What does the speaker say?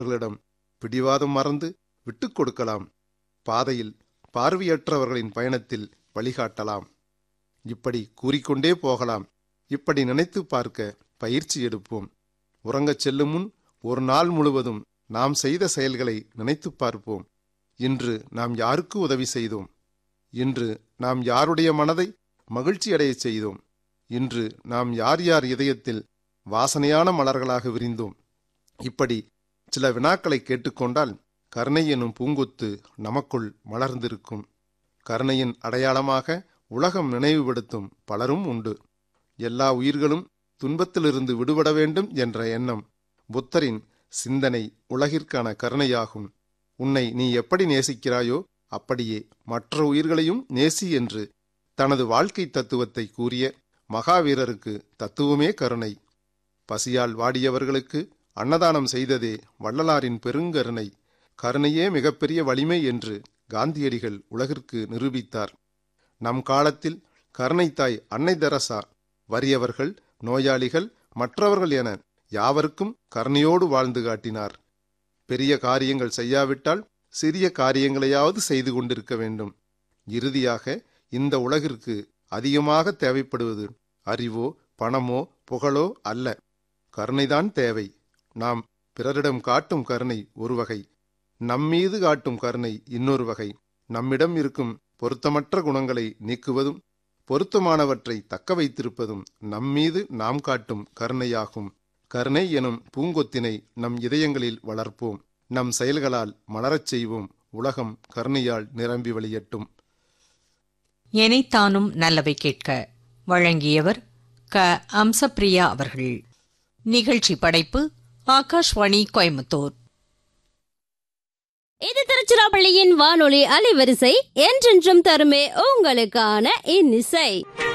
அவர்களிடம் பிடிவாதம் மறந்து விட்டுக் கொடுக்கலாம் பாதையில் பார்வையற்றவர்களின் பயணத்தில் வழிகாட்டலாம் இப்படி கூறிக்கொண்டே போகலாம் இப்படி நினைத்து பார்க்க பயிற்சி எடுப்போம் உறங்கச் செல்லும் முன் ஒரு நாள் முழுவதும் நாம் செய்த செயல்களை நினைத்துப் பார்ப்போம் இன்று நாம் யாருக்கு உதவி செய்தோம் இன்று நாம் யாருடைய மனதை மகிழ்ச்சியடையச் செய்தோம் இன்று நாம் யார் யார் இதயத்தில் வாசனையான மலர்களாக விரிந்தோம் இப்படி சில வினாக்களை கேட்டுக்கொண்டால் கருணை எனும் பூங்கொத்து நமக்குள் மலர்ந்திருக்கும் கருணையின் அடையாளமாக உலகம் நினைவுபடுத்தும் பலரும் உண்டு எல்லா உயிர்களும் துன்பத்திலிருந்து விடுபட வேண்டும் என்ற எண்ணம் புத்தரின் சிந்தனை உலகிற்கான கருணையாகும் உன்னை நீ எப்படி நேசிக்கிறாயோ அப்படியே மற்ற உயிர்களையும் நேசி என்று தனது வாழ்க்கை தத்துவத்தை கூறிய மகாவீரருக்கு தத்துவமே கருணை பசியால் வாடியவர்களுக்கு அன்னதானம் செய்ததே வள்ளலாரின் பெருங்கருணை கருணையே மிகப்பெரிய வலிமை என்று காந்தியடிகள் உலகிற்கு நிரூபித்தார் நம் காலத்தில் கருணை தாய் அன்னை தெரசா வறியவர்கள் நோயாளிகள் மற்றவர்கள் என யாவருக்கும் கருணையோடு வாழ்ந்து காட்டினார் பெரிய காரியங்கள் செய்யாவிட்டால் சிறிய காரியங்களையாவது செய்து கொண்டிருக்க வேண்டும் இறுதியாக இந்த உலகிற்கு அதிகமாக தேவைப்படுவது அறிவோ பணமோ புகழோ அல்ல கருணைதான் தேவை நாம் பிறரிடம் காட்டும் கருணை ஒரு வகை நம்மீது காட்டும் கருணை இன்னொரு வகை நம்மிடம் இருக்கும் பொருத்தமற்ற குணங்களை நீக்குவதும் பொருத்தமானவற்றை தக்க வைத்திருப்பதும் நம்மீது நாம் காட்டும் கருணையாகும் கருணை எனும் பூங்கொத்தினை நம் இதயங்களில் வளர்ப்போம் நம் செயல்களால் மலரச் செய்வோம் உலகம் கருணையால் நிரம்பி வழியட்டும் எனைத்தானும் நல்லவை கேட்க வழங்கியவர் க அம்சப்பிரியா அவர்கள் நிகழ்ச்சி படைப்பு ஆகாஷ்வாணி கோயம்புத்தூர் இது திருச்சிராப்பள்ளியின் வானொலி அலைவரிசை என்றென்றும் தருமே உங்களுக்கான இன்னிசை